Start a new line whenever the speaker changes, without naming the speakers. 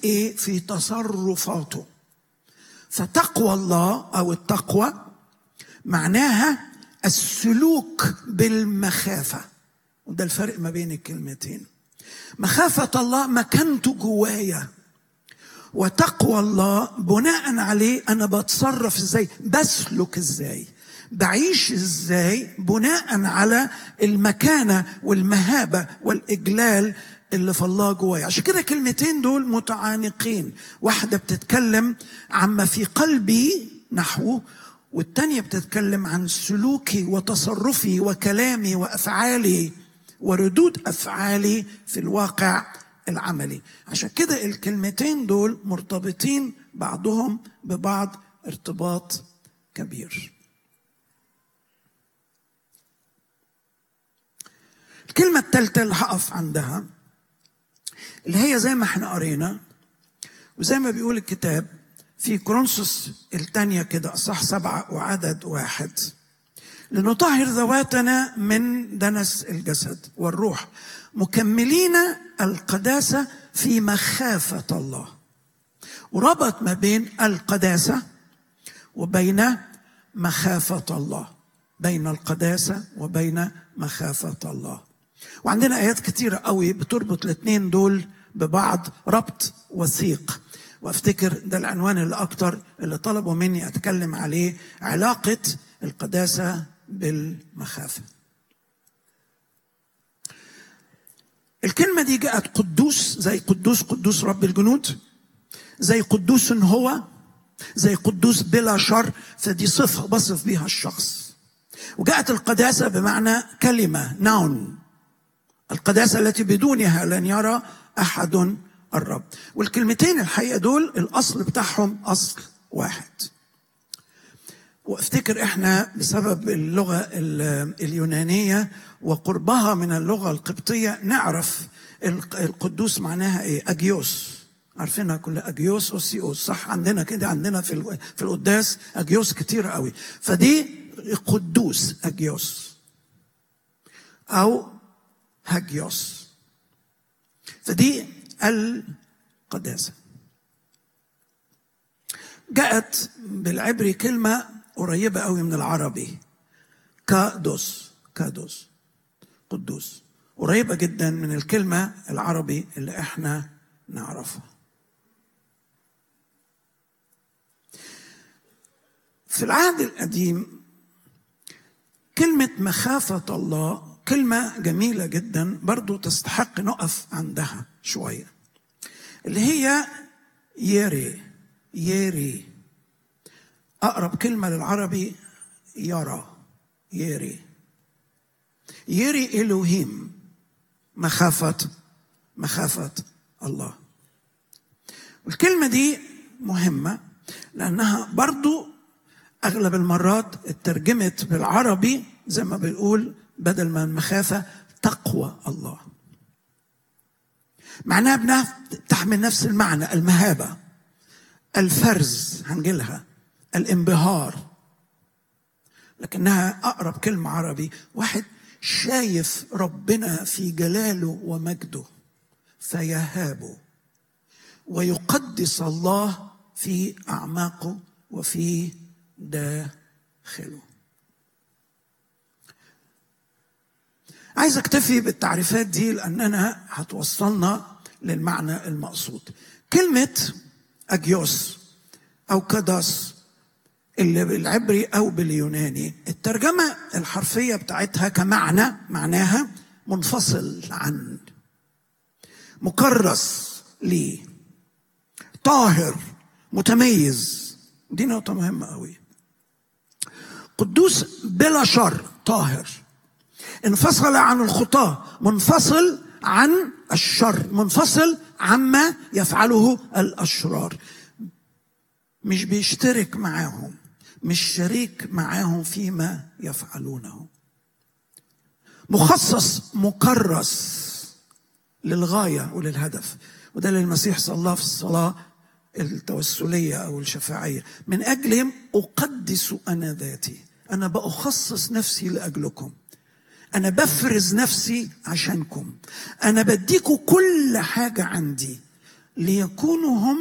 ايه في تصرفاته فتقوى الله او التقوى معناها السلوك بالمخافه وده الفرق ما بين الكلمتين مخافه الله مكانته جوايا وتقوى الله بناء عليه انا بتصرف ازاي بسلك ازاي بعيش ازاي بناء على المكانه والمهابه والاجلال اللي في الله جوايا عشان كده كلمتين دول متعانقين واحده بتتكلم عما في قلبي نحوه والتانية بتتكلم عن سلوكي وتصرفي وكلامي وافعالي وردود افعالي في الواقع العملي عشان كده الكلمتين دول مرتبطين بعضهم ببعض ارتباط كبير الكلمة الثالثة اللي هقف عندها اللي هي زي ما احنا قرينا وزي ما بيقول الكتاب في كرونسوس الثانية كده أصح سبعة وعدد واحد لنطهر ذواتنا من دنس الجسد والروح مكملين القداسة في مخافة الله وربط ما بين القداسة وبين مخافة الله بين القداسة وبين مخافة الله وعندنا آيات كتيرة قوي بتربط الاثنين دول ببعض ربط وثيق وافتكر ده العنوان اللي اكتر اللي طلبوا مني اتكلم عليه علاقة القداسة بالمخافة الكلمة دي جاءت قدوس زي قدوس قدوس رب الجنود زي قدوس هو زي قدوس بلا شر فدي صفة بصف بيها الشخص وجاءت القداسة بمعنى كلمة ناون القداسة التي بدونها لن يرى أحد الرب والكلمتين الحقيقة دول الأصل بتاعهم أصل واحد وافتكر احنا بسبب اللغة اليونانية وقربها من اللغة القبطية نعرف القدوس معناها ايه اجيوس عارفينها كلها اجيوس وسيوس صح عندنا كده عندنا في في القداس اجيوس كتير قوي فدي قدوس اجيوس او هاجيوس فدي القداسه جاءت بالعبري كلمه قريبه قوي من العربي كادوس كادوس قدوس قريبه جدا من الكلمه العربي اللي احنا نعرفها في العهد القديم كلمة مخافة الله كلمة جميلة جدا برضو تستحق نقف عندها شوية اللي هي يري يري أقرب كلمة للعربي يرى يري يري إلهيم مخافة مخافة الله والكلمة دي مهمة لأنها برضو أغلب المرات اترجمت بالعربي زي ما بيقول بدل ما المخافة تقوى الله معناها بنها تحمل نفس المعنى المهابة الفرز هنجيلها الانبهار لكنها أقرب كلمة عربي واحد شايف ربنا في جلاله ومجده فيهابه ويقدس الله في أعماقه وفي داخله عايز اكتفي بالتعريفات دي لاننا هتوصلنا للمعنى المقصود كلمه اجيوس او كداس اللي بالعبري او باليوناني الترجمه الحرفيه بتاعتها كمعنى معناها منفصل عن مكرس ليه طاهر متميز دي نقطه مهمه قوي قدوس بلا شر طاهر انفصل عن الخطاة منفصل عن الشر منفصل عما يفعله الأشرار مش بيشترك معاهم مش شريك معاهم فيما يفعلونه مخصص مكرس للغاية وللهدف وده اللي المسيح صلى في الصلاة التوسلية أو الشفاعية من أجلهم أقدس أنا ذاتي أنا بأخصص نفسي لأجلكم أنا بفرز نفسي عشانكم أنا بديكوا كل حاجة عندي ليكونوا هم